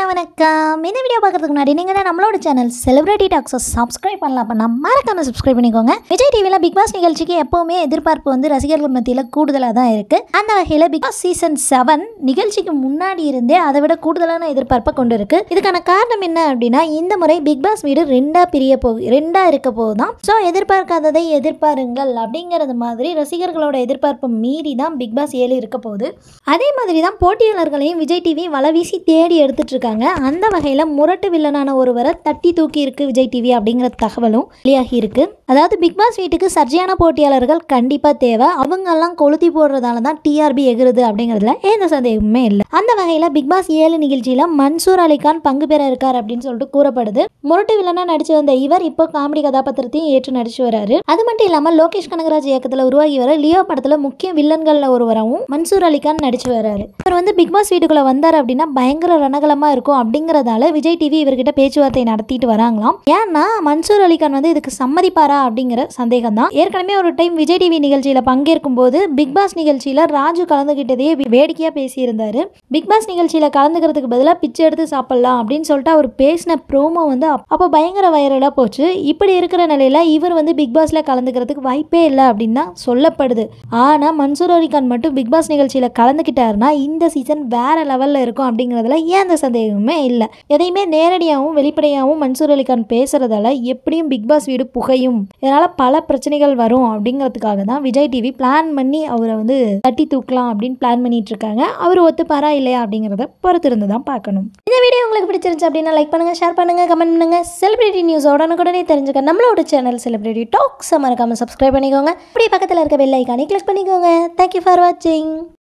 வணக்கம் இந்த வீடியோ பார்க்கறதுக்கு முன்னாடி நீங்கள் நம்மளோட சேனல் செலிபிரிட்டி டாக்ஸை சப்ஸ்கிரைப் பண்ணலாம் அப்போ நம்ம மறக்காம சப்ஸ்கிரைப் பண்ணிக்கோங்க விஜய் டிவியில் பிக் பாஸ் நிகழ்ச்சிக்கு எப்போவுமே எதிர்பார்ப்பு வந்து ரசிகர்கள் மத்தியில் கூடுதலாக தான் இருக்குது அந்த வகையில் பிக் பாஸ் சீசன் செவன் நிகழ்ச்சிக்கு முன்னாடி இருந்தே அதை விட கூடுதலான எதிர்பார்ப்பை கொண்டு இருக்கு இதுக்கான காரணம் என்ன அப்படின்னா இந்த முறை பிக் பாஸ் வீடு ரெண்டா பிரிய போகுது ரெண்டா இருக்க போகுதான் ஸோ எதிர்பார்க்காததை எதிர்பாருங்கள் அப்படிங்கிறது மாதிரி ரசிகர்களோட எதிர்பார்ப்பை மீறி தான் பிக் பாஸ் ஏழு இருக்க போகுது அதே மாதிரி தான் போட்டியாளர்களையும் விஜய் டிவி வலவீசி தேடி எடுத்துட்டு இருக்காங்க அந்த வகையில் முரட்டு வில்லனான ஒருவரை தட்டி தூக்கி இருக்கு விஜய் டிவி அப்படிங்கிற தகவலும் வெளியாகி இருக்கு அதாவது பிக் பாஸ் வீட்டுக்கு சர்ஜியான போட்டியாளர்கள் கண்டிப்பாக தேவை அவங்கெல்லாம் கொளுத்தி போடுறதால தான் டிஆர்பி எகுறுது அப்படிங்கிறதுல எந்த சந்தேகமுமே இல்லை அந்த வகையில் பிக் பாஸ் ஏழு நிகழ்ச்சியில் மன்சூர் அலிகான் பங்கு பெற இருக்கார் அப்படின்னு சொல்லிட்டு கூறப்படுது முரட்டு வில்லனா நடிச்சு வந்த இவர் இப்போ காமெடி கதாபாத்திரத்தையும் ஏற்று நடிச்சு வராரு அது மட்டும் இல்லாமல் லோகேஷ் கனகராஜ் இயக்கத்தில் உருவாகி வர லியோ படத்தில் முக்கிய வில்லன்களில் ஒருவராகவும் மன்சூர் அலிகான் நடிச்சு வராரு இவர் வந்து பிக் பாஸ் வீட்டுக்குள்ள வந்தார் அப்படின்னா பயங்கர ரணகலமாக இருக்கும் அப்படிங்கிறதால விஜய் டிவி இவர்கிட்ட பேச்சுவார்த்தை நடத்திட்டு வராங்களாம் ஏன்னா மன்சூர் அலிகான் வந்து இதுக்கு சம்மதிப்பாரா அப்படிங்கிற சந்தேகம் தான் ஏற்கனவே ஒரு டைம் விஜய் டிவி நிகழ்ச்சியில் பங்கேற்கும் போது பிக் பாஸ் நிகழ்ச்சியில் ராஜு கலந்துகிட்டதையே வே- வேடிக்கையா பேசியிருந்தாரு பிக் பாஸ் நிகழ்ச்சியில் கலந்துக்கிறதுக்கு பதிலாக பிச்சை எடுத்து சாப்பிடலாம் அப்படின்னு சொல்லிட்டு அவர் பேசின ப்ரோமோ வந்து அப்- அப்போ பயங்கர வைரலாக போச்சு இப்படி இருக்கிற நிலையில இவர் வந்து பிக் பாஸ்ல கலந்துக்கிறதுக்கு வாய்ப்பே இல்லை அப்படின்னு தான் சொல்லப்படுது ஆனால் மன்சூர் அலிகான் மட்டும் பிக் பாஸ் நிகழ்ச்சியில் கலந்துக்கிட்டாருன்னா இந்த சீசன் வேற லெவலில் இருக்கும் அப்படிங்கிறதுல ஏன் அந்த சந்தேகமே இல்லை எதையுமே நேரடியாகவும் வெளிப்படையாகவும் மன்சூர் அலிகான் பேசுறதால எப்படியும் பிக் பாஸ் வீடு புகையும் இதனால் பல பிரச்சனைகள் வரும் அப்படிங்கிறதுக்காக தான் விஜய் டிவி பிளான் பண்ணி அவரை வந்து தட்டி தூக்கலாம் அப்படின்னு பிளான் பண்ணிட்டு இருக்காங்க அவர் ஒத்துப்பாரா இல்லையா அப்படிங்கிறத பொறுத்திருந்து தான் பார்க்கணும் இந்த வீடியோ உங்களுக்கு பிடிச்சிருந்துச்சு அப்படின்னா லைக் பண்ணுங்க ஷேர் பண்ணுங்க கமெண்ட் பண்ணுங்க செலிபிரிட்டி நியூஸ் உடனுக்குடனே தெரிஞ்சுக்க நம்மளோட சேனல் செலிபிரிட்டி டாக்ஸ் மறக்காம சப்ஸ்கிரைப் பண்ணிக்கோங்க அப்படியே பக்கத்தில் இருக்க பெல் ஐக்கானே கிளிக் பண்ணிக்கோங்க தேங்க்யூ ஃபார் வாட்சிங்